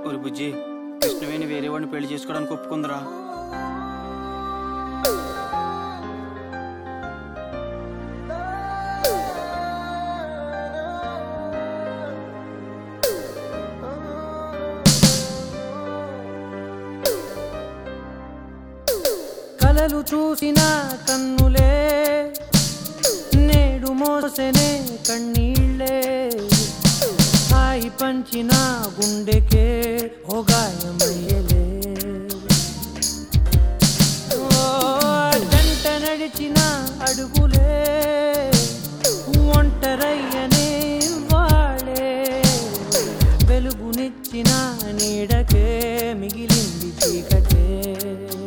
ఒరి బుజ్జి కృష్ణవేణి వేరే వాడిని పెళ్లి చేసుకోవడానికి ఒప్పుకుందిరా కలలు చూసిన కన్నులే నేడు మోసెనే కన్నీళ్ళే హాయి పంచిన గుండెకే ఓ గాయమయ్యలే ఓ జంట నడిచిన అడుగులే ఒంటరయ్యనే వాడే వెలుగునిచ్చిన నీడకే మిగిలింది చీకటే